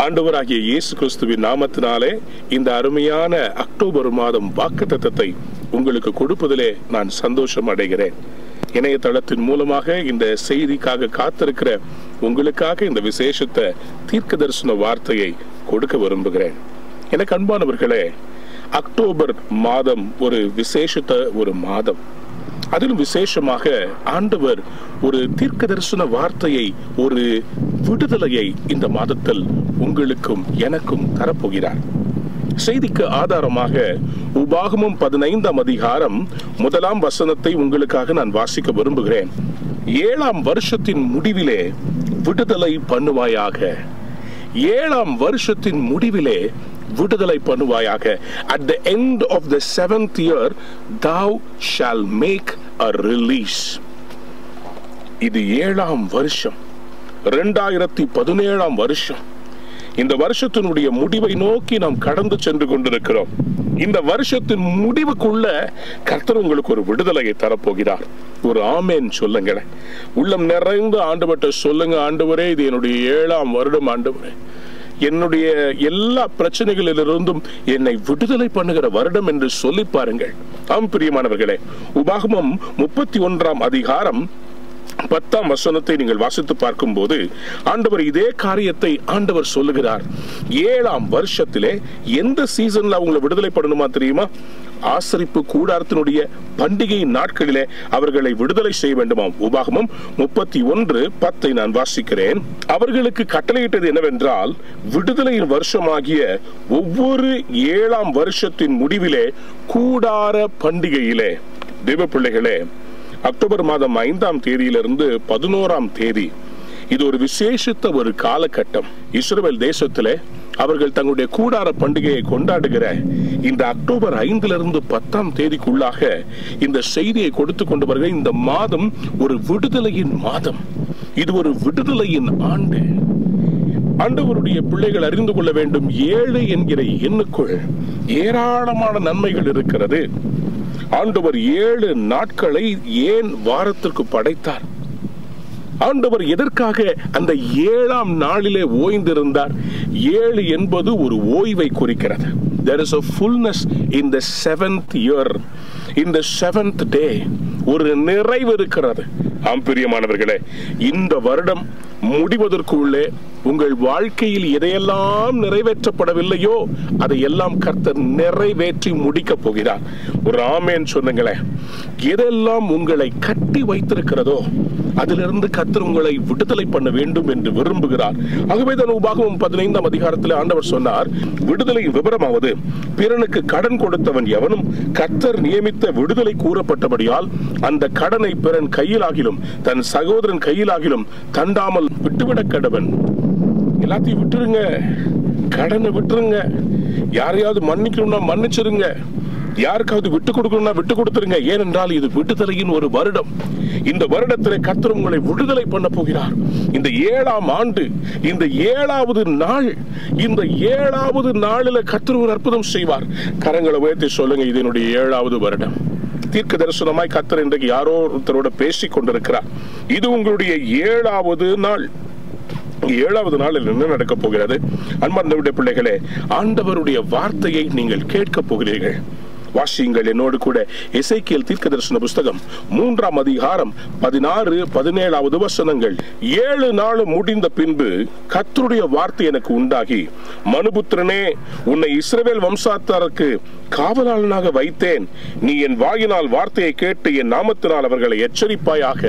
ஆண்டவராகிய இயேசு கிறிஸ்துவின் நாமத்தினாலே இந்த அருமையான அக்டோபர் மாதம் வாக்குத்தத்தத்தை உங்களுக்கு கொடுப்பதிலே நான் சந்தோஷம் அடைகிறேன் இணையதளத்தின் மூலமாக இந்த செய்திக்காக காத்திருக்கிற உங்களுக்காக இந்த விசேஷத்தை தீர்க்க தரிசன வார்த்தையை கொடுக்க விரும்புகிறேன் எனக்கு அன்பானவர்களே அக்டோபர் மாதம் ஒரு விசேஷத்த ஒரு மாதம் அதிலும் விசேஷமாக ஆண்டவர் ஒரு தீர்க்க தரிசன வார்த்தையை ஒரு விடுதலையை இந்த மாதத்தில் உங்களுக்கும் எனக்கும் தரப்போகிறார் செய்திக்கு ஆதாரமாக உபாகமும் பதினைந்தாம் அதிகாரம் முதலாம் வசனத்தை உங்களுக்காக நான் வாசிக்க விரும்புகிறேன் ஏழாம் வருஷத்தின் முடிவிலே விடுதலை பண்ணுவாயாக ஏழாம் வருஷத்தின் முடிவிலே விடுதலை பண்ணுவாயாக at the end of the seventh year thou shall make a release இது ஏழாம் வருஷம் ரெண்டாயிரத்தி பதினேழாம் வருஷம் இந்த வருஷத்தினுடைய முடிவை நோக்கி நாம் கடந்து சென்று கொண்டிருக்கிறோம் இந்த வருஷத்தின் முடிவுக்குள்ள கர்த்தர் உங்களுக்கு ஒரு விடுதலையை தரப்போகிறார் ஒரு ஆமேன் சொல்லுங்களேன் உள்ளம் நிறைந்து ஆண்டுபட்ட சொல்லுங்க ஆண்டவரே இது என்னுடைய ஏழாம் வருடம் ஆண்டவரே என்னுடைய எல்லா பிரச்சனைகளிலிருந்தும் என்னை விடுதலை பண்ணுகிற வருடம் என்று சொல்லி பாருங்கள் ஆம் பிரியமானவர்களே உபாகமம் முப்பத்தி ஒன்றாம் அதிகாரம் பத்தாம் வசனத்தை நீங்கள் வாசித்து பார்க்கும்போது ஆண்டவர் இதே காரியத்தை ஆண்டவர் சொல்லுகிறார் ஏழாம் வருஷத்திலே எந்த சீசன்ல அவங்களை விடுதலை பண்ணணுமா தெரியுமா ஆசரிப்பு கூடாரத்தினுடைய பண்டிகை நாட்களிலே அவர்களை விடுதலை செய்ய வேண்டுமாம் உபாகமம் முப்பத்தி ஒன்று பத்தை நான் வாசிக்கிறேன் அவர்களுக்கு கட்டளையிட்டது என்னவென்றால் விடுதலையின் வருஷமாகிய ஒவ்வொரு ஏழாம் வருஷத்தின் முடிவிலே கூடார பண்டிகையிலே தேவ பிள்ளைகளே அக்டோபர் மாதம் ஐந்தாம் தேதியிலிருந்து பதினோராம் தேதி இது ஒரு விசேஷித்த ஒரு காலகட்டம் இஸ்ரேல் தேசத்திலே அவர்கள் தங்களுடைய கூடார பண்டிகையை கொண்டாடுகிற இந்த அக்டோபர் ஐந்திலிருந்து பத்தாம் தேதிக்குள்ளாக இந்த செய்தியை கொடுத்து கொண்டு வருகிற இந்த மாதம் ஒரு விடுதலையின் மாதம் இது ஒரு விடுதலையின் ஆண்டு ஆண்டவருடைய பிள்ளைகள் அறிந்து கொள்ள வேண்டும் ஏழை என்கிற எண்ணுக்குள் ஏராளமான நன்மைகள் இருக்கிறது ஆண்டவர் ஏழு நாட்களை ஏன் வாரத்திற்கு படைத்தார் ஆண்டவர் எதற்காக அந்த ஏழாம் நாளிலே ஓய்ந்திருந்தார் ஏழு என்பது ஒரு ஓய்வை குறிக்கிறது there is a fullness in the seventh year in the seventh day ஒரு நிறைவு இருக்கிறது ஆம் பிரியமானவர்களே இந்த வருடம் முடிவதற்குள்ளே உங்கள் வாழ்க்கையில் எதையெல்லாம் நிறைவேற்றப்படவில்லையோ அதையெல்லாம் கர்த்தர் நிறைவேற்றி முடிக்க போகிறார் ஒரு ஆமேன் சொன்னுங்களேன் எதெல்லாம் உங்களை கட்டி வைத்திருக்கிறதோ அதிலிருந்து கர்த்தர் உங்களை விடுதலை பண்ண வேண்டும் என்று விரும்புகிறார் ஆகவே தான் உபாகமும் பதினைந்தாம் அதிகாரத்தில் ஆண்டவர் சொன்னார் விடுதலையின் விவரமாவது பிறனுக்கு கடன் கொடுத்தவன் எவனும் கர்த்தர் நியமித்த விடுதலை கூறப்பட்டபடியால் அந்த கடனை பிறன் கையிலாகிலும் தன் சகோதரன் கையிலாகிலும் தண்டாமல் விட்டுவிட கடவன் எல்லாத்தையும் விட்டுருங்க கடனை விட்டுருங்க யாரையாவது மன்னிக்கணும்னா மன்னிச்சிருங்க யாருக்காவது விட்டு கொடுக்கணும்னா விட்டு கொடுத்துருங்க ஏனென்றால் இது விடுதலையின் ஒரு வருடம் இந்த வருடத்திலே கர்த்தர் உங்களை விடுதலை பண்ண போகிறார் இந்த ஏழாம் ஆண்டு இந்த ஏழாவது நாள் இந்த ஏழாவது நாளில கர்த்தர் ஒரு அற்புதம் செய்வார் கரங்களை உயர்த்தி சொல்லுங்க இது என்னுடைய ஏழாவது வருடம் தீர்க்க தரிசனமாய் கர்த்தர் இன்றைக்கு யாரோ ஒருத்தரோட பேசிக் கொண்டிருக்கிறார் இது உங்களுடைய ஏழாவது நாள் ஏழாவது நாளில் என்ன நடக்க போகிறது அன்பார்ந்தவுடைய பிள்ளைகளே ஆண்டவருடைய வார்த்தையை நீங்கள் கேட்க போகிறீர்கள் வாசியுங்கள் என்னோடு கூட இசைக்கியல் தீர்க்க தரிசன புஸ்தகம் மூன்றாம் அதிகாரம் பதினாறு பதினேழாவது வசனங்கள் ஏழு நாள் முடிந்த பின்பு கர்த்தருடைய வார்த்தை எனக்கு உண்டாகி மனுபுத்திரனே உன்னை இஸ்ரவேல் வம்சாத்தாருக்கு காவலாளனாக வைத்தேன் நீ என் வாயினால் வார்த்தையை கேட்டு என் நாமத்தினால் அவர்களை எச்சரிப்பாயாக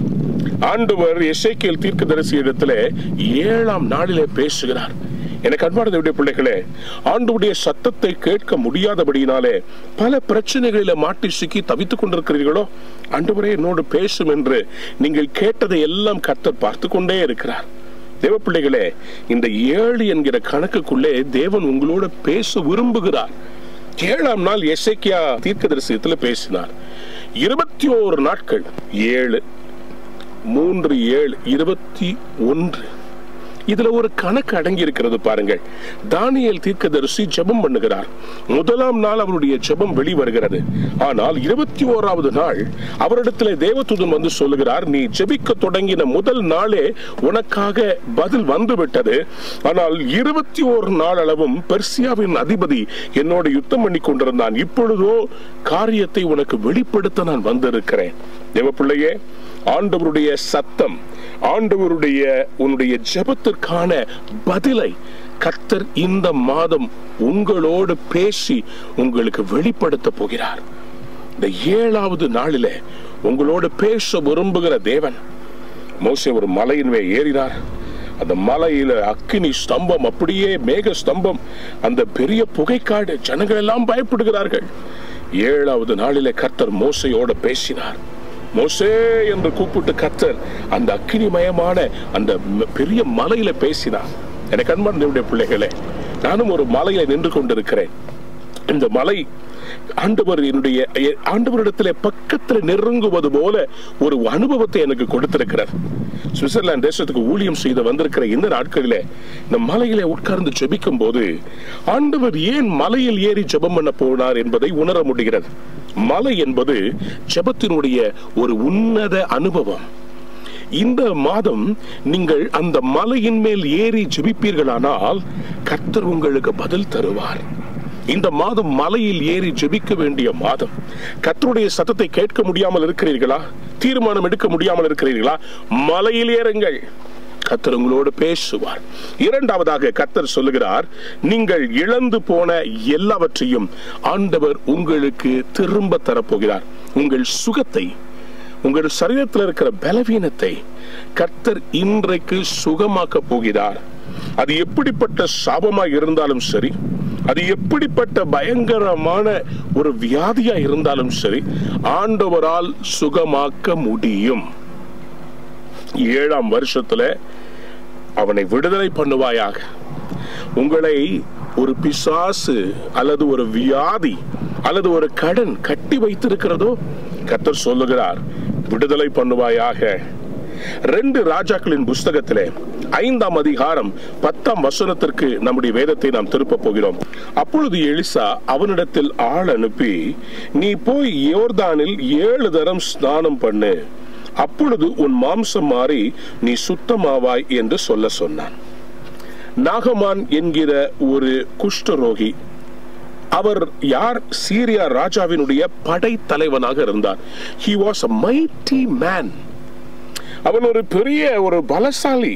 ஆண்டவர் எசேக்கியல் தீர்க்கதரிசி இடத்துல ஏழாம் நாளிலே பேசுகிறார் எனக்கு அன்பானதுடைய பிள்ளைகளே ஆண்டுடைய சத்தத்தை கேட்க முடியாதபடியினாலே பல பிரச்சனைகளில மாட்டி சிக்கி தவித்துக் கொண்டிருக்கிறீர்களோ ஆண்டவரே என்னோடு பேசும் என்று நீங்கள் கேட்டதை எல்லாம் கர்த்தர் பார்த்து கொண்டே இருக்கிறார் தேவ பிள்ளைகளே இந்த ஏழு என்கிற கணக்குக்குள்ளே தேவன் உங்களோட பேச விரும்புகிறார் ஏழாம் நாள் எசேக்கியா தீர்க்கதரிசனத்துல பேசினார் இருபத்தி ஓரு நாட்கள் ஏழு மூன்று ஏழு இருபத்தி ஒன்று இதுல ஒரு கணக்கு அடங்கி இருக்கிறது பாருங்கள் தானியல் தீர்க்கதரிசி ஜெபம் பண்ணுகிறார் முதலாம் நாள் அவருடைய ஜெபம் வெளிவருகிறது ஆனால் இருபத்தி ஓராவது நாள் அவரிடத்தில் தேவதூதன் வந்து சொல்லுகிறார் நீ ஜெபிக்க தொடங்கின முதல் நாளே உனக்காக பதில் வந்து விட்டது ஆனால் இருபத்தி ஓரு நாள் அளவும் பெர்சியாவின் அதிபதி என்னோட யுத்தம் பண்ணி கொண்டிருந்தான் இப்பொழுதோ காரியத்தை உனக்கு வெளிப்படுத்த நான் வந்திருக்கிறேன் தேவ பிள்ளையே ஆண்டவருடைய சத்தம் ஆண்டவருடைய உன்னுடைய ஜெபத்திற்கான பதிலை கர்த்தர் இந்த மாதம் உங்களோடு பேசி உங்களுக்கு வெளிப்படுத்த போகிறார் இந்த ஏழாவது நாளிலே உங்களோடு பேச விரும்புகிற தேவன் மோசே ஒரு மலையின் மேல் ஏறினார் அந்த மலையில அக்கினி ஸ்தம்பம் அப்படியே மேக ஸ்தம்பம் அந்த பெரிய புகைக்காடு ஜனங்கள் எல்லாம் பயப்படுகிறார்கள் ஏழாவது நாளிலே கர்த்தர் மோசையோட பேசினார் மோசே என்று கூப்பிட்டு கர்த்தர் அந்த அக்கினிமயமான அந்த ம- பெரிய மலையில பேசினார் எனக்கு அன்பான தேவனுடைய பிள்ளைகளே நானும் ஒரு மலையில நின்று கொண்டிருக்கிறேன் இந்த மலை ஆண்டவர் என்னுடைய எ- ஆண்டவரிடத்திலே பக்கத்தில் நெருங்குவது போல ஒரு அனுபவத்தை எனக்கு கொடுத்திருக்கிறார் சுவிட்சர்லாந்து தேசத்துக்கு ஊழியம் செய்து வந்திருக்கிற இந்த நாட்களிலே இந்த மலையிலே உட்கார்ந்து ஜெபிக்கும் போது ஆண்டவர் ஏன் மலையில் ஏறி ஜெபம் பண்ண போனார் என்பதை உணர முடிகிறது மலை என்பது ஜெபத்தினுடைய ஒரு உன்னத அனுபவம் இந்த மாதம் நீங்கள் அந்த மலையின் மேல் ஏறி ஜெபிப்பீர்களானால் கர்த்தர் உங்களுக்கு பதில் தருவார் இந்த மாதம் மலையில் ஏறி ஜெபிக்க வேண்டிய மாதம் கர்த்தருடைய சத்தத்தை கேட்க முடியாமல் இருக்கிறீர்களா தீர்மானம் எடுக்க முடியாமல் இருக்கிறீர்களா மலையில் ஏறுங்கள் கர்த்தர் உங்களோடு பேசுவார் இரண்டாவதாக கர்த்தர் சொல்லுகிறார் நீங்கள் இழந்து போன எல்லாவற்றையும் ஆண்டவர் உங்களுக்கு திரும்ப தரப்போகிறார் உங்கள் சுகத்தை உங்கள் சரீரத்தில் இருக்கிற பலவீனத்தை கர்த்தர் இன்றைக்கு சுகமாக்க போகிறார் அது எப்படிப்பட்ட சாபமாய் இருந்தாலும் சரி அது எப்படிப்பட்ட பயங்கரமான ஒரு வியாதியா இருந்தாலும் சரி ஆண்டவரால் சுகமாக்க முடியும் ஏழாம் வருஷத்துல அவனை விடுதலை பண்ணுவாயாக உங்களை ஒரு பிசாசு அல்லது ஒரு வியாதி அல்லது ஒரு கடன் கட்டி வைத்திருக்கிறதோ கர்த்தர் சொல்லுகிறார் விடுதலை பண்ணுவாயாக ரெண்டு ராஜாக்களின் புஸ்தகத்திலே ஐந்தாம் அதிகாரம் பத்தாம் வசனத்திற்கு நம்முடைய வேதத்தை நாம் திருப்ப போகிறோம் அப்பொழுது எலிசா அவனிடத்தில் ஆள் அனுப்பி நீ போய் யோர்தானில் ஏழு தரம் ஸ்நானம் பண்ணு அப்பொழுது உன் மாம்சம் மாறி நீ சுத்தமாவாய் என்று சொல்ல சொன்னான் நாகமான் என்கிற ஒரு குஷ்டரோகி அவர் யார் சீரியா ராஜாவினுடைய படை தலைவனாக இருந்தார் he was a mighty man அவன் ஒரு பெரிய ஒரு பலசாலி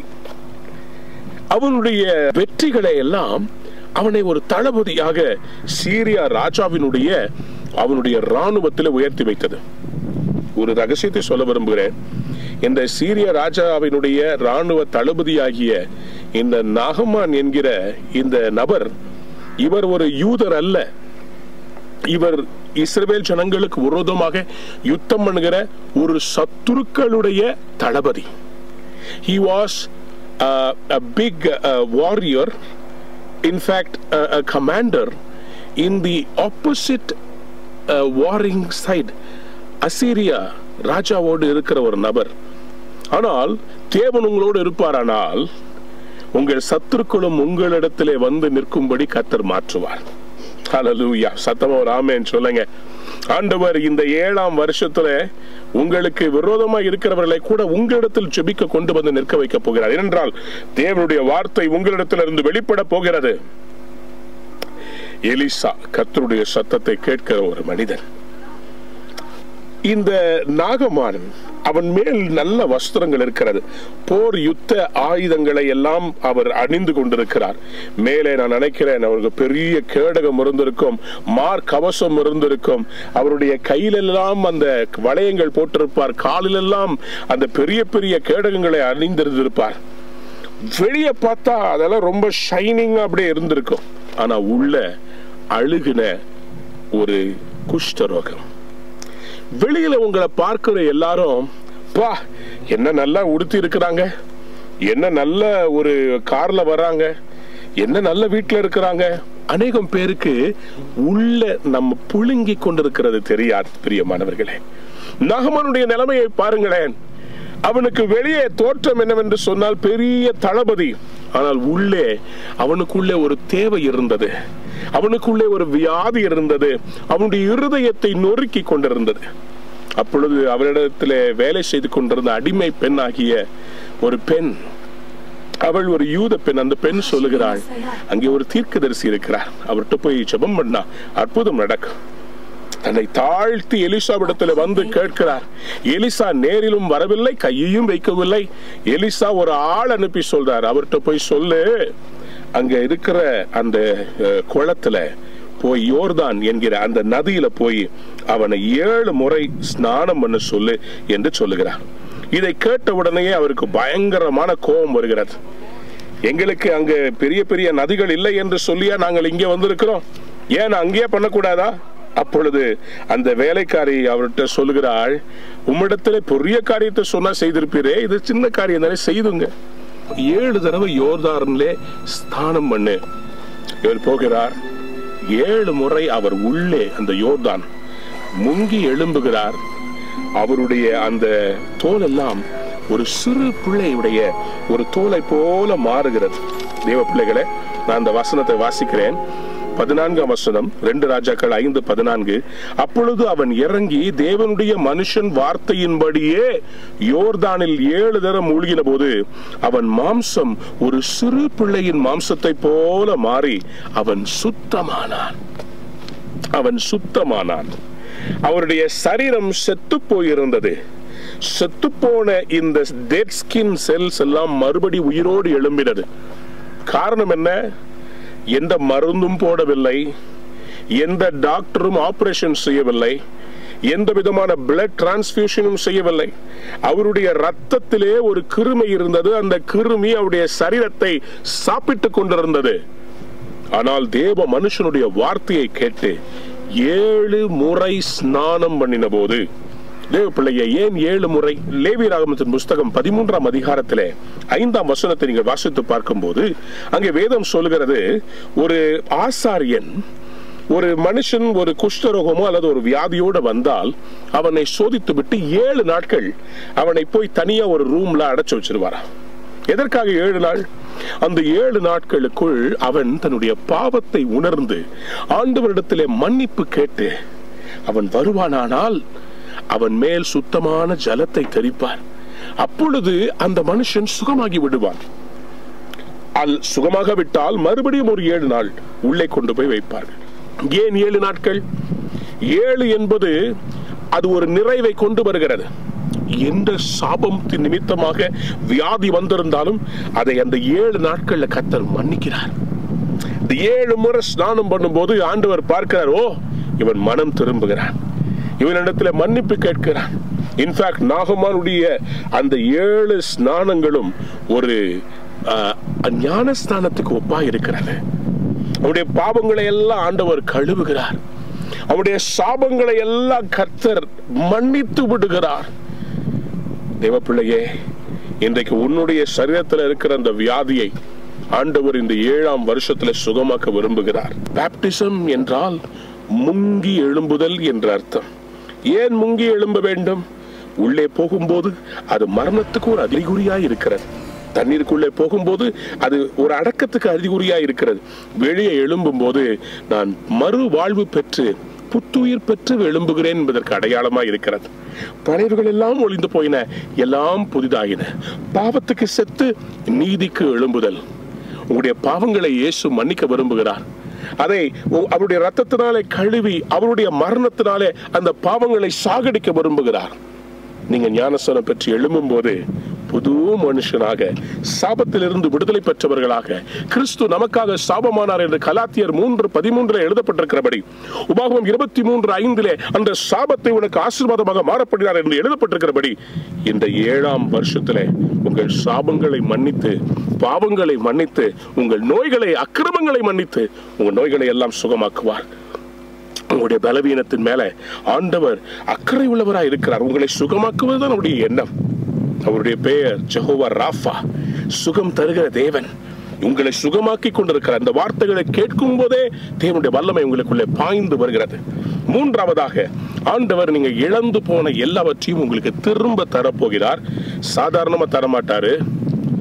அவனுடைய வெற்றிகளை எல்லாம் அவனை ஒரு தளபதியாக சீரியா ராஜாவினுடைய அவனுடைய ராணுவத்தில் உயர்த்தி வைத்தது ஒரு ரகசியத்தை சொல்ல விரும்புகிறேன் இந்த சீரிய ராஜாவினுடைய ராணுவ தளபதியாகிய இந்த நாகமான் என்கிற இந்த நபர் இவர் ஒரு யூதர் அல்ல இவர் இஸ்ரவேல் ஜனங்களுக்கு விரோதமாக யுத்தம் பண்ணுகிற ஒரு சத்துருக்களுடைய தளபதி he was uh, a big uh, warrior in fact uh, a commander in the opposite uh, warring side அசீரியா ராஜாவோடு இருக்கிற ஒரு நபர் ஆனால் தேவன் உங்களோடு இருப்பாரானால் உங்கள் சத்துருக்களும் உங்களிடத்திலே வந்து நிற்கும்படி கத்தர் மாற்றுவார் ஹalleluya சத்தமா ஒரு ஆமென் சொல்லுங்க ஆண்டவர் இந்த ஏழாம் வருஷத்துல உங்களுக்கு விரோதமா இருக்கிறவர்களை கூட உங்களிடத்தில் ஜெபிக்க கொண்டு வந்து நிற்க வைக்க போகிறார் ஏனென்றால் தேவனுடைய வார்த்தை உங்களிடத்தில் இருந்து வெளிப்பட போகிறது எலிசா கர்த்தருடைய சத்தத்தை கேட்கிற ஒரு மனிதன் இந்த நாகமான் அவன் மேல் நல்ல வஸ்திரங்கள் இருக்கிறது போர் யுத்த ஆயுதங்களை எல்லாம் அவர் அணிந்து கொண்டிருக்கிறார் மேலே நான் நினைக்கிறேன் அவருக்கு பெரிய கேடகம் இருந்திருக்கும் மார் கவசம் இருந்திருக்கும் அவருடைய கையிலெல்லாம் அந்த வளையங்கள் போட்டிருப்பார் காலிலெல்லாம் அந்த பெரிய பெரிய கேடகங்களை அணிந்திருந்திருப்பார் வெளியே பார்த்தா அதெல்லாம் ரொம்ப ஷைனிங்கா அப்படியே இருந்திருக்கும் ஆனா உள்ள அழுகின ஒரு குஷ்டரோகம் வெளியில உங்களை பார்க்கிற எல்லாரும் பா என்ன நல்லா உடுத்தி இருக்கிறாங்க என்ன நல்ல ஒரு கார்ல வர்றாங்க என்ன நல்ல வீட்டுல இருக்கிறாங்க அநேகம் பேருக்கு உள்ள நம்ம புழுங்கி கொண்டிருக்கிறது தெரியாது பிரியமானவர்களே நகமனுடைய நிலைமையை பாருங்களேன் அவனுக்கு வெளியே தோற்றம் என்னவென்று சொன்னால் பெரிய தளபதி ஆனால் உள்ளே அவனுக்குள்ளே ஒரு தேவை இருந்தது அவனுக்குள்ளே ஒரு வியாதி இருந்தது அவனுடைய இருதயத்தை நொறுக்கி கொண்டிருந்தது அப்பொழுது அவரிடத்திலே வேலை செய்து கொண்டிருந்த அடிமை பெண்ணாகிய ஒரு பெண் அவள் ஒரு யூத பெண் அந்த பெண் சொல்லுகிறாள் அங்கே ஒரு தீர்க்கதரிசி இருக்கிறார் அவர்கிட்ட போய் ஜெபம் பண்ணா அற்புதம் நடக்கும் தன்னை தாழ்த்தி எலிசாவிடத்தில் வந்து கேட்கிறார் எலிசா நேரிலும் வரவில்லை கையையும் வைக்கவில்லை எலிசா ஒரு ஆள் அனுப்பி சொல்றார் அவர்கிட்ட போய் சொல்லு அங்க இருக்கிற அந்த அஹ், குளத்துல போய் யோர்தான் என்கிற அந்த நதியில போய் அவனை ஏழு முறை ஸ்நானம் பண்ண சொல்லு என்று சொல்லுகிறார் இதை கேட்ட உடனேயே அவருக்கு பயங்கரமான கோபம் வருகிறது எங்களுக்கு அங்க பெரிய பெரிய நதிகள் இல்லை என்று சொல்லியா நாங்கள் இங்கே வந்திருக்கிறோம் ஏன் அங்கேயே பண்ணக்கூடாதா அப்பொழுது அந்த வேலைக்காரி அவர்கிட்ட சொல்லுகிறாள் உம்மிடத்துல பெரிய காரியத்தை சொன்னா செய்திருப்பீரே இது சின்ன காரியம் தானே செய்துங்க ஏழு தடவை யோர்தாரன்லே ஸ்தானம் பண்ணு இவர் போகிறார் ஏழு முறை அவர் உள்ளே அந்த யோர்தான் முங்கி எழும்புகிறார் அவருடைய அந்த தோல் எல்லாம் ஒரு சிறு பிள்ளையுடைய ஒரு தோலை போல மாறுகிறது தேவ பிள்ளைகளே நான் அந்த வசனத்தை வாசிக்கிறேன் பதினான்காம் வசனம் ரெண்டு ராஜாக்கள் ஐந்து பதினான்கு அப்பொழுது அவன் இறங்கி தேவனுடைய மனுஷன் வார்த்தையின்படியே யோர்தானில் ஏழு தரம் மூழ்கின போது அவன் மாம்சம் ஒரு சிறு பிள்ளையின் மாம்சத்தை போல மாறி அவன் சுத்தமானான் அவன் சுத்தமானான் அவருடைய சரீரம் செத்து போயிருந்தது செத்து போன இந்த டெட் ஸ்கின் செல்ஸ் எல்லாம் மறுபடி உயிரோடு எழும்பினது காரணம் என்ன எந்த மருந்தும் போடவில்லை எந்த டாக்டரும் ஆபரேஷன் செய்யவில்லை எந்த விதமான பிளட் டிரான்ஸ்பியூஷனும் செய்யவில்லை அவருடைய ரத்தத்திலே ஒரு கிருமி இருந்தது அந்த கிருமி அவருடைய சரீரத்தை சாப்பிட்டுக் கொண்டிருந்தது ஆனால் தேவ மனுஷனுடைய வார்த்தையை கேட்டு ஏழு முறை ஸ்நானம் பண்ணின போது தேவ பிள்ளைய ஏன் ஏழு முறை லேவி ராகமத்தின் புஸ்தகம் பதிமூன்றாம் அதிகாரத்திலே ஐந்தாம் வசனத்தை நீங்கள் வாசித்து பார்க்கும்போது அங்கே வேதம் சொல்லுகிறது ஒரு ஆசாரியன் ஒரு மனுஷன் ஒரு குஷ்டரோகமோ அல்லது ஒரு வியாதியோட வந்தால் அவனை சோதித்து விட்டு ஏழு நாட்கள் அவனை போய் தனியா ஒரு ரூம்ல அடைச்சு வச்சிருவாராம் எதற்காக ஏழு நாள் அந்த ஏழு நாட்களுக்குள் அவன் தன்னுடைய பாவத்தை உணர்ந்து ஆண்டவரிடத்திலே மன்னிப்பு கேட்டு அவன் வருவானானால் அவன் மேல் சுத்தமான ஜலத்தை தெளிப்பார் அப்பொழுது அந்த மனுஷன் சுகமாகி விடுவான் அல் சுகமாக விட்டால் மறுபடியும் ஒரு ஏழு நாள் உள்ளே கொண்டு போய் வைப்பார்கள் ஏன் ஏழு நாட்கள் ஏழு என்பது அது ஒரு நிறைவை கொண்டு வருகிறது எந்த சாபத்தின் நிமித்தமாக வியாதி வந்திருந்தாலும் அதை அந்த ஏழு நாட்கள்ல கத்தர் மன்னிக்கிறார் இந்த ஏழு முறை ஸ்நானம் பண்ணும்போது ஆண்டவர் பார்க்கிறார் ஓ இவன் மனம் திரும்புகிறான் இவனிடத்துல மன்னிப்பு கேட்கிறான் இன்ஃபேக்ட் நாகமானுடைய அந்த ஏழு ஸ்நானங்களும் ஒரு ஆஹ், ஞான ஸ்நானத்துக்கு ஒப்பா இருக்கிறது அவருடைய பாவங்களை எல்லாம் ஆண்டவர் கழுவுகிறார் அவருடைய சாபங்களை எல்லாம் கர்த்தர் மன்னித்து விடுகிறார் தேவப்பிள்ளையே இன்றைக்கு உன்னுடைய சரீரத்தில் இருக்கிற அந்த வியாதியை ஆண்டவர் இந்த ஏழாம் வருஷத்துல சுகமாக்க விரும்புகிறார் பேப்டிசம் என்றால் முங்கி எழும்புதல் என்ற அர்த்தம் ஏன் முங்கி எழும்ப வேண்டும் உள்ளே போகும்போது அது மரணத்துக்கு ஒரு அறிகுறியாய் இருக்கிறது தண்ணீருக்குள்ளே போகும்போது அது ஒரு அடக்கத்துக்கு அறிகுறியா இருக்கிறது வெளியே எழும்பும் போது நான் மறு வாழ்வு பெற்று புத்துயிர் பெற்று எழும்புகிறேன் என்பதற்கு அடையாளமா இருக்கிறது பழையவர்கள் எல்லாம் ஒளிந்து போயின எல்லாம் புதிதாயின பாவத்துக்கு செத்து நீதிக்கு எழும்புதல் உங்களுடைய பாவங்களை இயேசு மன்னிக்க விரும்புகிறார் அதை உ- அவருடைய ரத்தத்தினாலே கழுவி அவருடைய மரணத்தினாலே அந்த பாவங்களை சாகடிக்க விரும்புகிறார் நீங்க ஞானஸ்தானம் பெற்று எழும்பும் போது புது மனுஷனாக சாபத்திலிருந்து விடுதலை பெற்றவர்களாக கிறிஸ்து நமக்காக சாபமானார் என்று கலாத்தியர் மூன்று பதிமூன்றுல எழுதப்பட்டிருக்கிறபடி உபாகமம் இருபத்தி மூன்று ஐந்திலே அந்த சாபத்தை உனக்கு ஆசீர்வாதமாக மாறப்படுகிறார் என்று எழுதப்பட்டிருக்கிறபடி இந்த ஏழாம் வருஷத்திலே உங்கள் சாபங்களை மன்னித்து பாவங்களை மன்னித்து உங்கள் நோய்களை அக்கிரமங்களை மன்னித்து உங்கள் நோய்களை எல்லாம் சுகமாக்குவார் உங்களுடைய பலவீனத்தின் மேல ஆண்டவர் அக்கறை உள்ளவராய் இருக்கிறார் உங்களை சுகமாக்குவதுதான் அவருடைய எண்ணம் அவருடைய பெயர் ஜெகோவா ராஃபா சுகம் தருகிற தேவன் உங்களை சுகமாக்கி கொண்டிருக்கிற அந்த வார்த்தைகளை கேட்கும் போதே தேவனுடைய வல்லமை உங்களுக்குள்ளே பாய்ந்து வருகிறது மூன்றாவதாக ஆண்டவர் நீங்க இழந்து போன எல்லாவற்றையும் உங்களுக்கு திரும்ப தரப்போகிறார் சாதாரணமா தரமாட்டாரு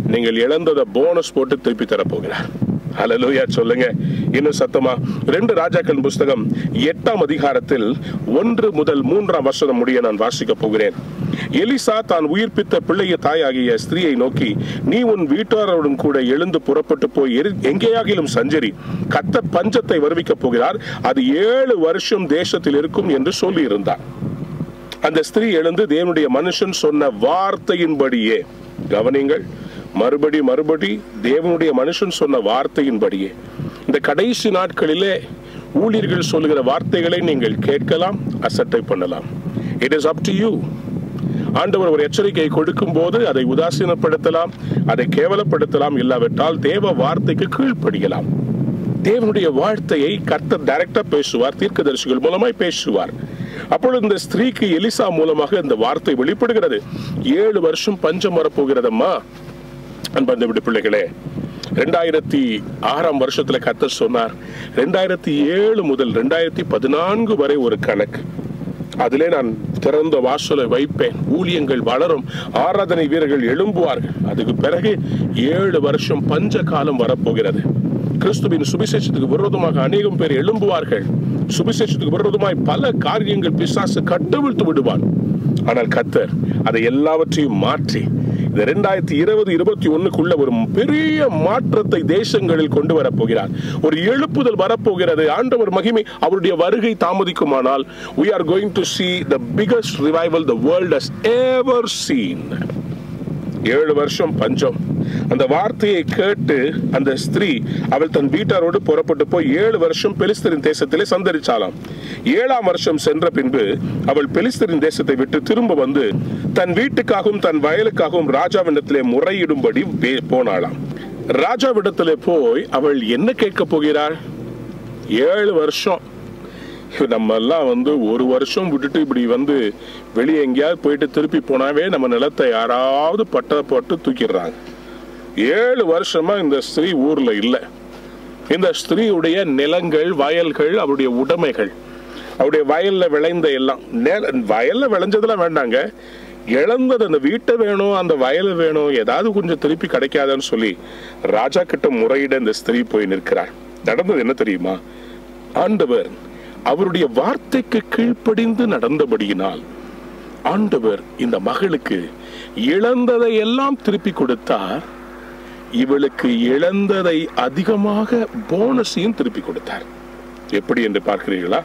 நீங்கள் இழந்ததை போனஸ் போட்டு திருப்பி தரப்போகிறார் ஹalleluya சொல்லுங்க இன்னும் சத்தமா ரெண்டு ராஜாக்கள் புஸ்தகம் எட்டாம் அதிகாரத்தில் ஒன்று முதல் மூன்றாம் வருஷம் முடிய நான் வாசிக்க போகிறேன் எலிசா தான் உயிர்ப்பித்த பிள்ளைய தாயாகிய ஸ்திரீயை நோக்கி நீ உன் வீட்டாரோடும் கூட எழுந்து புறப்பட்டு போய் எரி- எங்கேயாகிலும் சஞ்சரி கத்த பஞ்சத்தை வருவிக்கப் போகிறார் அது ஏழு வருஷம் தேசத்தில் இருக்கும் என்று சொல்லி இருந்தார் அந்த ஸ்திரீ எழுந்து தேவனுடைய மனுஷன் சொன்ன வார்த்தையின்படியே கவனிங்கள் மறுபடி மறுபடி தேவனுடைய மனுஷன் சொன்ன வார்த்தையின்படியே இந்த கடைசி நாட்களிலே ஊழியர்கள் சொல்லுகிற வார்த்தைகளை நீங்கள் கேட்கலாம் அசட்டை பண்ணலாம் it is up to you ஆண்டவர் ஒரு எச்சரிக்கையை கொடுக்கும் போது அதை உதாசீனப்படுத்தலாம் அதை கேவலப்படுத்தலாம் இல்லாவிட்டால் தேவ வார்த்தைக்கு கீழ்ப்படியலாம் தேவனுடைய வார்த்தையை கர்த்தர் டைரக்டா பேசுவார் தீர்க்கதரிசிகள் மூலமாய் பேசுவார் அப்பொழுது இந்த ஸ்திரீக்கு எலிசா மூலமாக இந்த வார்த்தை வெளிப்படுகிறது ஏழு வருஷம் பஞ்சம் வரப்போகிறதம்மா அன்பந்த விடு பிள்ளைகளே ரெண்டாயிரத்தி ஆறாம் வருஷத்துல கர்த்தர் சொன்னார் ரெண்டாயிரத்தி ஏழு முதல் ரெண்டாயிரத்தி பதினான்கு வரை ஒரு கணக்கு அதிலே நான் திறந்த வாசலை வைப்பேன் ஊழியங்கள் வளரும் ஆராதனை வீரர்கள் எழும்புவார்கள் அதுக்கு பிறகு ஏழு வருஷம் பஞ்ச காலம் வரப்போகிறது கிறிஸ்துவின் சுவிசேஷத்துக்கு விரோதமாக அநேகம் பேர் எழும்புவார்கள் சுவிசேஷத்துக்கு விரோதமாய் பல காரியங்கள் பிசாசு கட்டவிழ்த்து விடுவான் ஆனால் கத்தர் அதை எல்லாவற்றையும் மாற்றி இந்த ரெண்டாயிரத்தி இருபது இருபத்தி ஒண்ணுக்குள்ள ஒரு பெரிய மாற்றத்தை தேசங்களில் கொண்டு வரப்போகிறார் ஒரு எழுப்புதல் வரப்போகிறது ஆண்டவர் மகிமை அவருடைய வருகை தாமதிக்குமானால் we are going to see the biggest revival the world has ever seen ஏழு வருஷம் பஞ்சம் அந்த வார்த்தையை கேட்டு அந்த ஸ்திரீ அவள் தன் வீட்டாரோடு புறப்பட்டு போய் ஏழு வருஷம் பெலிஸ்தரின் தேசத்திலே சந்தரிச்சாலாம் ஏழாம் வருஷம் சென்ற பின்பு அவள் பெலிஸ்தரின் தேசத்தை விட்டு திரும்ப வந்து தன் வீட்டுக்காகவும் தன் வயலுக்காகவும் ராஜாவிடத்திலே முறையிடும்படி வே- போனாளாம் ராஜாவிடத்திலே போய் அவள் என்ன கேட்க போகிறாள் ஏழு வருஷம் நம்ம எல்லாம் வந்து ஒரு வருஷம் விட்டுட்டு இப்படி வந்து வெளியே எங்கேயாவது போயிட்டு திருப்பி போனாவே நம்ம நிலத்தை யாராவது பட்ட போட்டு தூக்கிடுறாங்க ஏழு வருஷமா இந்த ஸ்திரீ ஊர்ல இல்லை இந்த ஸ்திரீயுடைய நிலங்கள் வயல்கள் அவருடைய உடைமைகள் அவருடைய வயல்ல விளைந்த எல்லாம் நெல- வயல்ல விளைஞ்சதெல்லாம் வேண்டாங்க இழந்தது அந்த வீட்டை வேணும் அந்த வயல் வேணும் ஏதாவது கொஞ்சம் திருப்பி கிடைக்காதான்னு சொல்லி ராஜா கிட்ட முறையிட இந்த ஸ்திரீ போய் நிற்கிறார் நடந்தது என்ன தெரியுமா ஆண்டவர் அவருடைய வார்த்தைக்கு கீழ்ப்படிந்து நடந்தபடியினால் ஆண்டவர் இந்த மகளுக்கு இழந்ததை எல்லாம் திருப்பி கொடுத்தார் இவளுக்கு இழந்ததை அதிகமாக போனஸையும் திருப்பி கொடுத்தார் எப்படி என்று பார்க்கிறீர்களா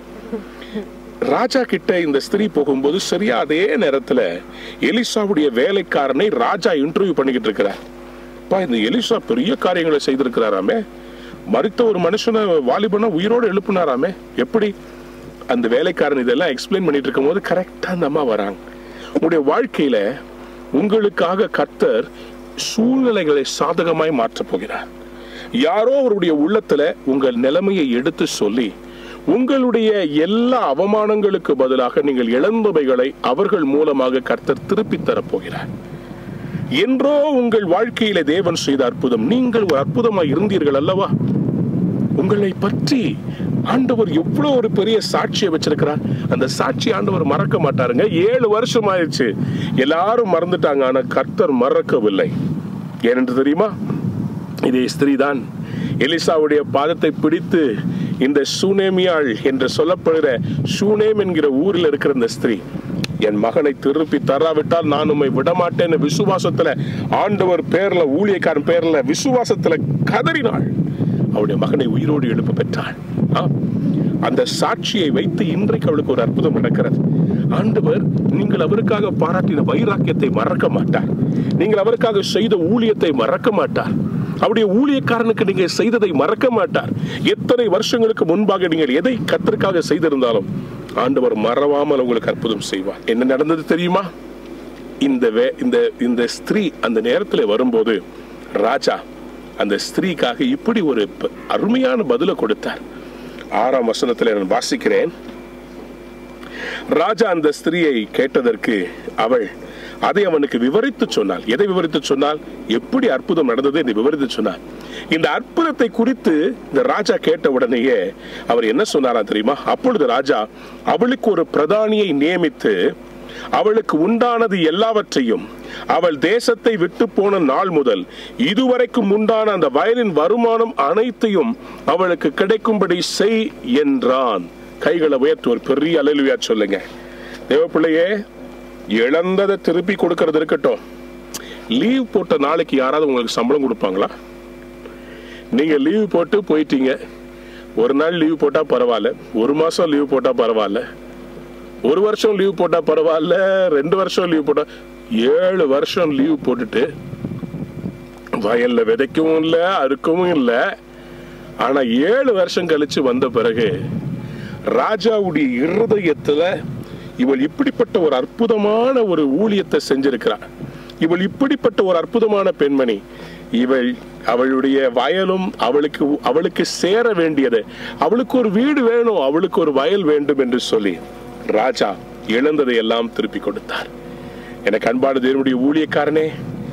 ராஜா கிட்ட இந்த ஸ்திரீ போகும்போது சரியா அதே நேரத்துல எலிசாவுடைய வேலைக்காரனை ராஜா இன்டர்வியூ பண்ணிக்கிட்டு இருக்கிறார் அப்பா இந்த எலிசா பெரிய காரியங்களை செய்திருக்கிறாராமே மறித்த ஒரு மனுஷனை வாலிபனா உயிரோடு எழுப்புனாராமே எப்படி அந்த வேலைக்காரன் இதெல்லாம் எக்ஸ்பிளைன் பண்ணிட்டு இருக்கும்போது கரெக்டா அந்த அம்மா வராங்க உங்களுடைய வாழ்க்கையில உங்களுக்காக கர்த்தர் சூழ்நிலைகளை சாதகமாய் மாற்றப் போகிறார் யாரோ அவருடைய உள்ளத்துல உங்கள் நிலைமையை எடுத்து சொல்லி உங்களுடைய எல்லா அவமானங்களுக்கு பதிலாக நீங்கள் இழந்தவைகளை அவர்கள் மூலமாக கர்த்தர் திருப்பி தரப்போகிறார் என்றோ உங்கள் வாழ்க்கையில தேவன் செய்த அற்புதம் நீங்கள் ஒரு அற்புதமாய் இருந்தீர்கள் அல்லவா உங்களை பற்றி ஆண்டவர் எவ்வளவு ஒரு பெரிய சாட்சியை வச்சிருக்கிறார் அந்த சாட்சி ஆண்டவர் மறக்க மாட்டாருங்க ஏழு வருஷம் ஆயிடுச்சு எல்லாரும் மறந்துட்டாங்க ஆனா கர்த்தர் மறக்கவில்லை ஏனென்று தெரியுமா இதே ஸ்திரீதான் எலிசாவுடைய பாதத்தை பிடித்து இந்த சூனேமியாள் என்று சொல்லப்படுகிற சூனேம் என்கிற ஊரில் இருக்கிற இந்த ஸ்திரீ என் மகனை திருப்பி தராவிட்டால் நான் உம்மை விடமாட்டேன்னு விசுவாசத்துல ஆண்டவர் பேர்ல ஊழியக்காரன் பேர்ல விசுவாசத்துல கதறினாள் அவருடைய மகனை உயிரோடு எழுப்ப பெற்றாள் ஆ, அந்த சாட்சியை வைத்து இன்றைக்கு அவளுக்கு ஒரு அற்புதம் நடக்கிறது ஆண்டவர் நீங்கள் அவருக்காக பாராட்டின வைராக்கியத்தை மறக்க மாட்டார் நீங்கள் அவருக்காக செய்த ஊழியத்தை மறக்க மாட்டார் அவருடைய ஊழியக்காரனுக்கு நீங்க செய்ததை மறக்க மாட்டார் எத்தனை வருஷங்களுக்கு முன்பாக நீங்கள் எதை கத்திற்காக செய்திருந்தாலும் ஆண்டவர் மறவாமல் உங்களுக்கு அற்புதம் செய்வார் என்ன நடந்தது தெரியுமா இந்த வே- இந்த இந்த ஸ்திரீ அந்த நேரத்தில் வரும்போது ராஜா அந்த ஸ்திரீக்காக இப்படி ஒரு ப- அருமையான பதிலை கொடுத்தார் ஆறாம் வசனத்தில் நான் வாசிக்கிறேன் ராஜா அந்த ஸ்திரீயை கேட்டதற்கு அவள் அதை அவனுக்கு விவரித்து சொன்னாள் எதை விவரித்து சொன்னால் எப்படி அற்புதம் நடந்தது என்று விவரித்து சொன்னார் இந்த அற்புதத்தை குறித்து இந்த ராஜா கேட்ட உடனேயே அவர் என்ன சொன்னாரா தெரியுமா அப்பொழுது ராஜா அவளுக்கு ஒரு பிரதானியை நியமித்து அவளுக்கு உண்டானது எல்லாவற்றையும் அவள் தேசத்தை விட்டு போன நாள் முதல் இதுவரைக்கும் உண்டான அந்த வயலின் வருமானம் அனைத்தையும் அவளுக்கு கிடைக்கும்படி செய் என்றான் கைகளை உயர்த்தி ஒரு பெரிய அலையிலுயா சொல்லுங்க தேவப்பிள்ளையே இழந்ததை திருப்பி கொடுக்கறது இருக்கட்டும் லீவ் போட்ட நாளைக்கு யாராவது உங்களுக்கு சம்பளம் கொடுப்பாங்களா நீங்க லீவ் போட்டு போயிட்டீங்க ஒரு நாள் லீவ் போட்டா பரவாயில்ல ஒரு மாசம் லீவ் போட்டா பரவாயில்ல ஒரு வருஷம் லீவ் போட்டா பரவாயில்ல ரெண்டு வருஷம் லீவ் போட்டா ஏழு வருஷம் லீவ் போட்டுட்டு வயல்ல விதைக்கவும் இல்ல அறுக்கவும் இல்ல ஆனா ஏழு வருஷம் கழிச்சு வந்த பிறகு ராஜாவுடைய இருதயத்துல இவள் இப்படிப்பட்ட ஒரு அற்புதமான ஒரு ஊழியத்தை செஞ்சிருக்கிறாள் இவள் இப்படிப்பட்ட ஒரு அற்புதமான பெண்மணி இவள் அவளுடைய வயலும் அவளுக்கு அவளுக்கு சேர வேண்டியது அவளுக்கு ஒரு வீடு வேணும் அவளுக்கு ஒரு வயல் வேண்டும் என்று சொல்லி ராஜா இழந்ததை எல்லாம் திருப்பி கொடுத்தார் எனக்கு அன்பான தேவனுடைய ஊழியக்காரனே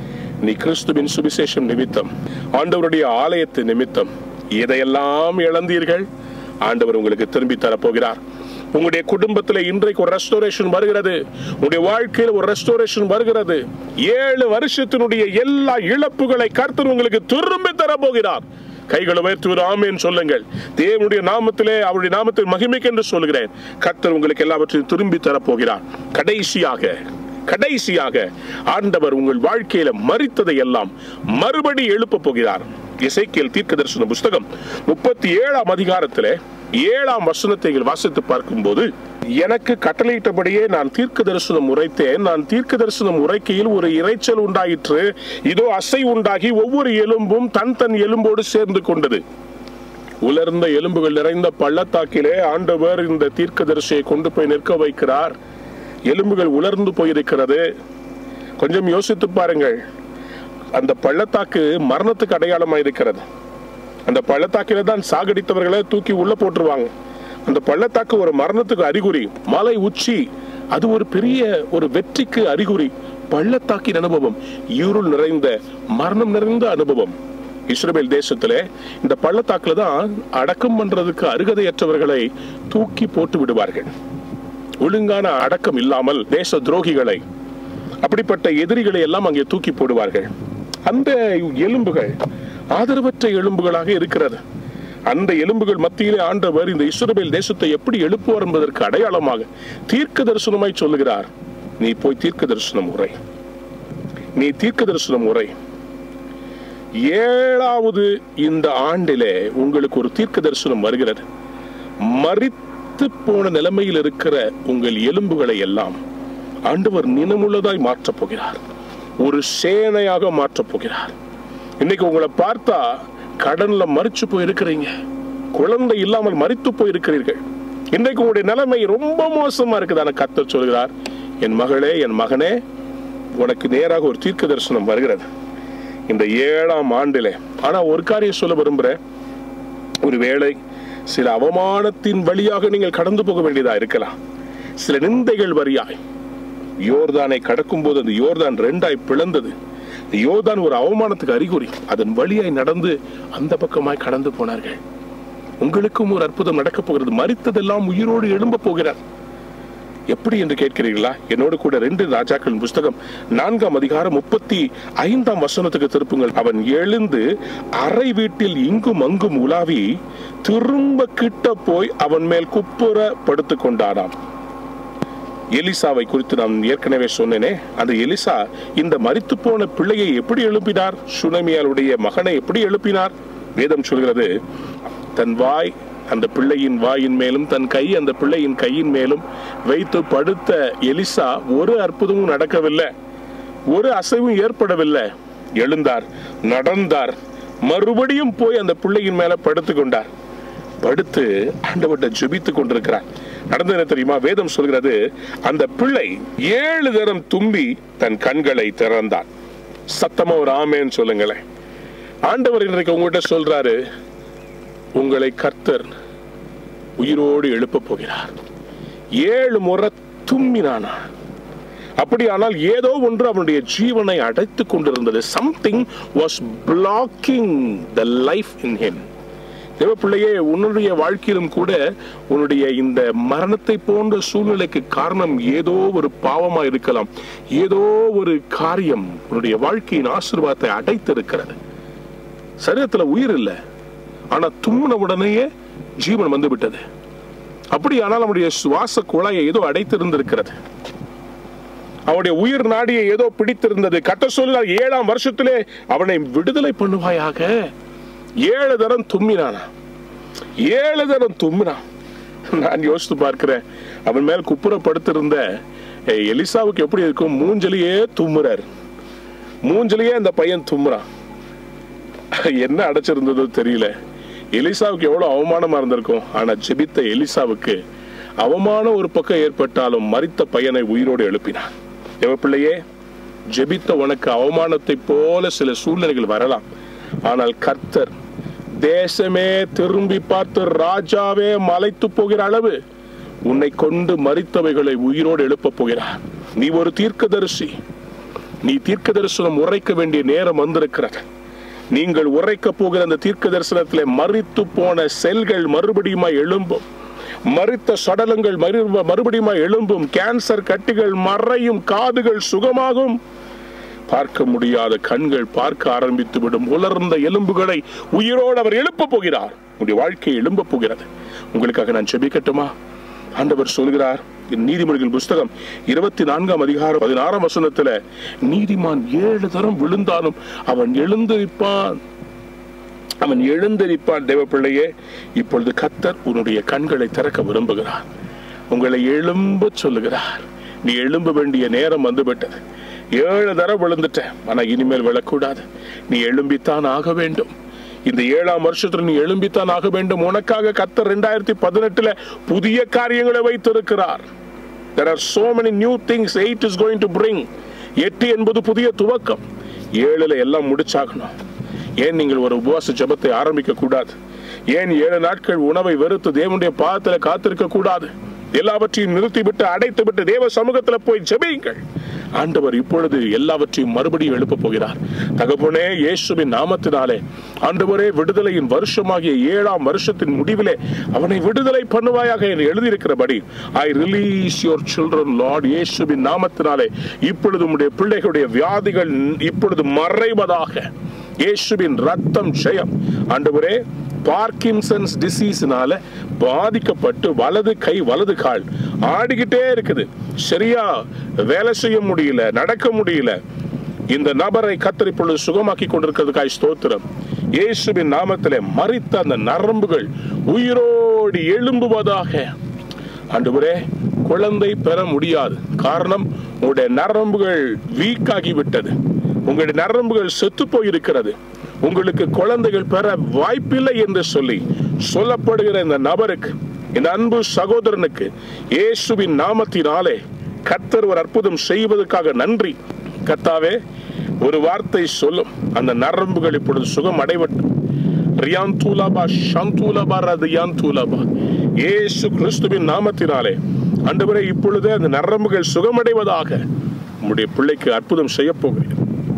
நீ கிறிஸ்துவின் சுவிசேஷம் நிமித்தம் ஆண்டவருடைய ஆலயத்து நிமித்தம் எதையெல்லாம் இழந்தீர்கள் ஆண்டவர் உங்களுக்கு திரும்பி தரப்போகிறார் உங்களுடைய குடும்பத்தில் இன்றைக்கு ஒரு ரெஸ்டோரேஷன் வருகிறது உங்களுடைய வாழ்க்கையில் ஒரு ரெஸ்டோரேஷன் வருகிறது ஏழு வருஷத்தினுடைய எல்லா இழப்புகளை கர்த்தர் உங்களுக்கு திரும்பி தரப்போகிறார் கைகளை உயர்த்தி ஒரு ஆமேன் சொல்லுங்கள் தேவனுடைய நாமத்திலே அவருடைய நாமத்தில் மகிமைக்கு என்று சொல்கிறேன் கர்த்தர் உங்களுக்கு எல்லாவற்றையும் திரும்பி தரப்போகிறார் கடைசியாக கடைசியாக ஆண்டவர் உங்கள் வாழ்க்கையில மறித்ததை எல்லாம் மறுபடி எழுப்ப போகிறார் இசைக்கியல் தீர்க்க தரிசன புஸ்தகம் முப்பத்தி ஏழாம் அதிகாரத்திலே ஏழாம் வசனத்தை நீங்கள் வாசித்து பார்க்கும்போது எனக்கு கட்டளையிட்டபடியே நான் தீர்க்க தரிசனம் உரைத்தேன் நான் தீர்க்க தரிசனம் உரைக்கையில் ஒரு இரைச்சல் உண்டாயிற்று இதோ அசை உண்டாகி ஒவ்வொரு எலும்பும் தன் தன் எலும்போடு சேர்ந்து கொண்டது உலர்ந்த எலும்புகள் நிறைந்த பள்ளத்தாக்கிலே ஆண்டவர் இந்த தீர்க்கதரிசியை கொண்டு போய் நிற்க வைக்கிறார் எலும்புகள் உலர்ந்து போயிருக்கிறது கொஞ்சம் யோசித்து பாருங்கள் அந்த பள்ளத்தாக்கு மரணத்துக்கு அடையாளமா இருக்கிறது அந்த பள்ளத்தாக்கில தான் சாகடித்தவர்களை தூக்கி உள்ள போட்டுருவாங்க அந்த பள்ளத்தாக்கு ஒரு மரணத்துக்கு அறிகுறி மலை உச்சி அது ஒரு பெரிய ஒரு வெற்றிக்கு அறிகுறி பள்ளத்தாக்கின் அனுபவம் இருள் நிறைந்த மரணம் நிறைந்த அனுபவம் இஸ்ரேல் தேசத்திலே இந்த பள்ளத்தாக்குல தான் அடக்கம் பண்றதுக்கு அருகதையற்றவர்களை தூக்கி போட்டு விடுவார்கள் ஒழுங்கான அடக்கம் இல்லாமல் தேச துரோகிகளை அப்படிப்பட்ட எதிரிகளை எல்லாம் அங்கே தூக்கி போடுவார்கள் அந்த எலும்புகள் ஆதரவற்ற எலும்புகளாக இருக்கிறது அந்த எலும்புகள் மத்தியிலே ஆண்டவர் இந்த இஸ்ரவேல் தேசத்தை எப்படி எழுப்புவார் என்பதற்கு அடையாளமாக தீர்க்க தரிசனமாய் சொல்லுகிறார் நீ போய் தீர்க்க தரிசனம் உரை நீ தீர்க்க தரிசனம் உரை ஏழாவது இந்த ஆண்டிலே உங்களுக்கு ஒரு தீர்க்க தரிசனம் வருகிறது மறித்து போன நிலைமையில் இருக்கிற உங்கள் எலும்புகளை எல்லாம் ஆண்டவர் நினமுள்ளதாய் மாற்றப் போகிறார் ஒரு சேனையாக மாற்றப் போகிறார் இன்னைக்கு உங்களை பார்த்தா கடன்ல மறிச்சு போயிருக்கிறீங்க குழந்தை இல்லாமல் மறித்து போயிருக்கிறீர்கள் இன்றைக்கு உங்களுடைய நிலைமை ரொம்ப மோசமா இருக்குதான கத்தர் சொல்கிறார் என் மகளே என் மகனே உனக்கு நேராக ஒரு தீர்க்க தரிசனம் வருகிறது இந்த ஏழாம் ஆண்டிலே ஆனா ஒரு காரியம் சொல்ல விரும்புறேன் ஒருவேளை சில அவமானத்தின் வழியாக நீங்கள் கடந்து போக வேண்டியதா இருக்கலாம் சில நிந்தைகள் வரியாய் யோர்தானை கடக்கும் போது அந்த யோர்தான் ரெண்டாய் பிளந்தது யோர்தான் ஒரு அவமானத்துக்கு அறிகுறி அதன் வழியாய் நடந்து அந்த பக்கமாய் கடந்து போனார்கள் உங்களுக்கும் ஒரு அற்புதம் நடக்கப் போகிறது மறித்ததெல்லாம் உயிரோடு எழும்ப போகிறார் எப்படி என்று கேட்கிறீர்களா என்னோடு கூட ரெண்டு ராஜாக்களின் புஸ்தகம் நான்காம் அதிகாரம் முப்பத்தி ஐந்தாம் வசனத்துக்கு திருப்புங்கள் அவன் எழுந்து அறை வீட்டில் இங்கும் அங்கும் உலாவி திரும்ப கிட்ட போய் அவன் மேல் குப்புற படுத்துக் கொண்டானாம் எலிசாவை குறித்து நான் ஏற்கனவே சொன்னேனே அந்த எலிசா இந்த மரித்து போன பிள்ளையை எப்படி எழுப்பினார் சுனமியாளுடைய மகனை எப்படி எழுப்பினார் வேதம் சொல்கிறது தன் வாய் அந்த பிள்ளையின் வாயின் மேலும் தன் கை அந்த பிள்ளையின் கையின் மேலும் வைத்து படுத்த எலிசா ஒரு அற்புதமும் நடக்கவில்லை ஒரு அசைவும் ஏற்படவில்லை எழுந்தார் நடந்தார் மறுபடியும் போய் அந்த பிள்ளையின் மேல படுத்து கொண்டார் படுத்து ஆண்டவர்கிட்ட ஜெபித்துக் கொண்டிருக்கிறார் நடந்தது என்ன தெரியுமா வேதம் சொல்கிறது அந்த பிள்ளை ஏழு தரம் தும்பி தன் கண்களை திறந்தான் சத்தமா ஒரு ஆமேன்னு சொல்லுங்களேன் ஆண்டவர் இன்றைக்கு உங்ககிட்ட சொல்றாரு உங்களை கர்த்தர் உயிரோடு எழுப்ப போகிறார் ஏழு முறை தும்மினானா அப்படியானால் ஏதோ ஒன்று அவனுடைய ஜீவனை அடைத்துக் கொண்டிருந்தது something was blocking the life in him தேவ பிள்ளையே உன்னுடைய வாழ்க்கையிலும் கூட உன்னுடைய இந்த மரணத்தை போன்ற சூழ்நிலைக்கு காரணம் ஏதோ ஒரு பாவமா இருக்கலாம் ஏதோ ஒரு காரியம் உன்னுடைய வாழ்க்கையின் ஆசீர்வாதத்தை அடைத்திருக்கிறது சரீரத்துல உயிர் இல்லை ஆனா தும்முன உடனேயே ஜீவன் வந்து விட்டது அப்படியானால் நம்முடைய சுவாச குழாயை ஏதோ அடைத்திருந்திருக்கிறது அவனுடைய உயிர் நாடியை ஏதோ பிடித்திருந்தது கட்ட சொல்ல ஏழாம் வருஷத்திலே அவனை விடுதலை பண்ணுவாயாக ஏழு தரம் தும்மினானா ஏழு தரம் தும்மினான் நான் யோசித்து பார்க்கிறேன் அவன் மேல் குப்புறப்படுத்திருந்த ஏய், எலிசாவுக்கு எப்படி இருக்கும் மூஞ்சலியே தும்முறாரு மூஞ்சலியே அந்த பையன் தும்முறான் என்ன அடைச்சிருந்ததோ தெரியல எலிசாவுக்கு எவ்வளவு அவமானமா இருந்திருக்கும் ஆனா ஜெபித்த எலிசாவுக்கு அவமானம் ஒரு பக்கம் ஏற்பட்டாலும் மரித்த பையனை உயிரோடு எழுப்பினான் தேவ பிள்ளையே ஜெபித்த உனக்கு அவமானத்தை போல சில சூழ்நிலைகள் வரலாம் ஆனால் கர்த்தர் தேசமே திரும்பி பார்த்து ராஜாவே மலைத்து போகிற அளவு உன்னை கொண்டு மரித்தவைகளை உயிரோடு எழுப்பப் போகிறார் நீ ஒரு தீர்க்கதரிசி நீ தீர்க்க தரிசனம் உரைக்க வேண்டிய நேரம் வந்திருக்கிறது நீங்கள் உரைக்க போகிற அந்த தீர்க்க தரிசனத்திலே மறித்து போன செல்கள் மறுபடியும் எழும்பும் மறித்த சடலங்கள் மறு- மறுபடியும் எழும்பும் கேன்சர் கட்டிகள் மறையும் காதுகள் சுகமாகும் பார்க்க முடியாத கண்கள் பார்க்க ஆரம்பித்து விடும் உலர்ந்த எலும்புகளை உயிரோடு அவர் எழுப்பப் போகிறார் உங்களுடைய வாழ்க்கை எழும்பப் போகிறது உங்களுக்காக நான் செபிக்கட்டுமா ஆண்டவர் சொல்கிறார் நீதிமொழிகள் புஸ்தகம் இருபத்தி நான்காம் அதிகாரம் பதினாறாம் வசனத்துல நீதிமான் ஏழு தரம் விழுந்தாலும் அவன் எழுந்திருப்பான் அவன் எழுந்திருப்பான் தேவ பிள்ளையே இப்பொழுது கத்தர் உன்னுடைய கண்களை திறக்க விரும்புகிறார் உங்களை எழும்ப சொல்லுகிறார் நீ எழும்ப வேண்டிய நேரம் வந்துவிட்டது ஏழு தரம் விழுந்துட்ட ஆனா இனிமேல் விழக்கூடாது நீ எழும்பித்தான் ஆக வேண்டும் இந்த ஏழாம் வருஷத்துல நீ எழும்பித்தான் ஆக வேண்டும் உனக்காக கத்தர் ரெண்டாயிரத்தி பதினெட்டுல புதிய காரியங்களை வைத்திருக்கிறார் There are so many new things eight is going to bring. எட்டு என்பது புதிய துவக்கம் ஏழுல எல்லாம் முடிச்சாகணும் ஏன் நீங்கள் ஒரு உபவாச ஜெபத்தை ஆரம்பிக்க கூடாது ஏன் ஏழு நாட்கள் உணவை வெறுத்து தேவனுடைய பாதத்துல காத்திருக்க கூடாது எல்லாவற்றையும் நிறுத்திவிட்டு அடைத்து விட்டு தேவ சமூகத்துல போய் ஜெபியுங்கள் ஆண்டவர் இப்பொழுது எல்லாவற்றையும் மறுபடியும் எழுப்பப் போகிறார் தகப்பனே இயேசுவின் நாமத்தினாலே ஆண்டவரே விடுதலையின் வருஷமாகிய ஏழாம் வருஷத்தின் முடிவிலே அவனை விடுதலை பண்ணுவாயாக என்று எழுதியிருக்கிறபடி I release your children lord இயேசுவின் நாமத்தினாலே இப்பொழுது உம்முடைய பிள்ளைகளுடைய வியாதிகள் இப்பொழுது மறைவதாக இயேசுவின் ரத்தம் ஜெயம் ஆண்டவரே பார்க்கின்சன்ஸ் டிசீஸ்னால பாதிக்கப்பட்டு வலது கை வலது கால் ஆடிக்கிட்டே இருக்குது சரியா வேலை செய்ய முடியல நடக்க முடியல இந்த நபரை கத்தர் இப்பொழுது சுகமாக்கி கொண்டிருக்கிறதுக்காய் ஸ்தோத்திரம் இயேசுவின் நாமத்திலே மறித்த அந்த நரம்புகள் உயிரோடு எழும்புவதாக ஆண்டவரே குழந்தை பெற முடியாது காரணம் உங்களுடைய நரம்புகள் வீக் ஆகிவிட்டது உங்களுடைய நரம்புகள் செத்து போயிருக்கிறது உங்களுக்கு குழந்தைகள் பெற வாய்ப்பில்லை என்று சொல்லி சொல்லப்படுகிற இந்த நபருக்கு இந்த அன்பு சகோதரனுக்கு இயேசுவின் நாமத்தினாலே கர்த்தர் ஒரு அற்புதம் செய்வதற்காக நன்றி கர்த்தாவே ஒரு வார்த்தை சொல்லும் அந்த நரம்புகள் இப்பொழுது சுகம் அடைவட்டும் ரியாந்தூலபா ஷாந்தூலபா ரதியாந்தூலபா இயேசு கிறிஸ்துவின் நாமத்தினாலே ஆண்டவரே இப்பொழுது அந்த நரம்புகள் சுகமடைவதாக உம்முடைய பிள்ளைக்கு அற்புதம் செய்ய போகிறேன்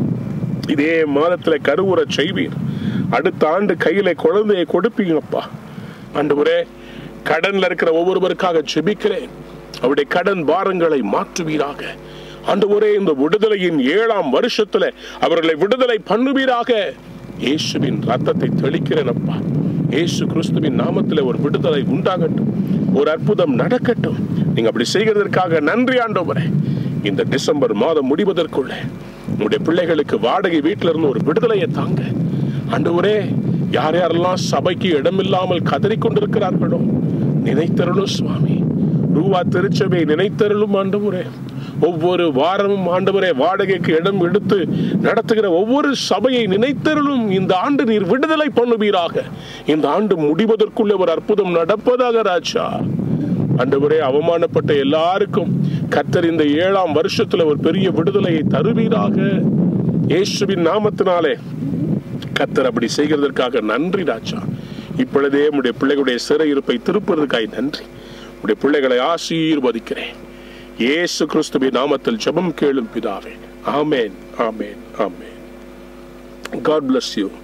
இதே மாதத்துல கருவுற செய்வீர் அடுத்த ஆண்டு கையில குழந்தையை கொடுப்பீங்கப்பா ஆண்டவரே கடன்ல இருக்கிற ஒவ்வொருவருக்காக ஜெபிக்கிறேன் அவருடைய கடன் பாரங்களை மாற்றுவீராக ஆண்டவரே இந்த விடுதலையின் ஏழாம் வருஷத்துல அவர்களை விடுதலை பண்ணுவீராக இயேசுவின் ரத்தத்தை தெளிக்கிறேன் அப்பா இயேசு கிறிஸ்துவின் நாமத்துல ஒரு விடுதலை உண்டாகட்டும் ஒரு அற்புதம் நடக்கட்டும் நீங்க அப்படி செய்கிறதற்காக நன்றி ஆண்டவரே இந்த டிசம்பர் மாதம் முடிவதற்குள்ள உங்களுடைய பிள்ளைகளுக்கு வாடகை வீட்டில இருந்து ஒரு விடுதலையை தாங்க ஆண்டவரே யார் யாரெல்லாம் சபைக்கு இடமில்லாமல் கதறிக் கொண்டிருக்கிறார்களோ நினைத்தருளும் சுவாமி ரூவா திருச்சபை நினைத்தருளும் ஆண்டவரே ஒவ்வொரு வாரமும் ஆண்டவரே வாடகைக்கு இடம் எடுத்து நடத்துகிற ஒவ்வொரு சபையை நினைத்தருளும் இந்த ஆண்டு நீர் விடுதலை பண்ணுவீராக இந்த ஆண்டு முடிவதற்குள்ள ஒரு அற்புதம் நடப்பதாக ராஜா ஆண்டவரே அவமானப்பட்ட எல்லாருக்கும் கர்த்தர் இந்த ஏழாம் வருஷத்துல ஒரு பெரிய விடுதலையை தருவீராக இயேசுவின் நாமத்தினாலே கர்த்தர் அப்படி செய்கிறதற்காக நன்றி ராஜா இப்பொழுதே உடைய பிள்ளைகளுடைய சிறையிருப்பை திருப்புறதுக்காய் நன்றி உடைய பிள்ளைகளை ஆசீர்வதிக்கிறேன் இயேசு கிறிஸ்துவின் நாமத்தில் ஜெபம் கேளும் பிதாவே ஆமென் ஆமென் ஆமென் God bless you.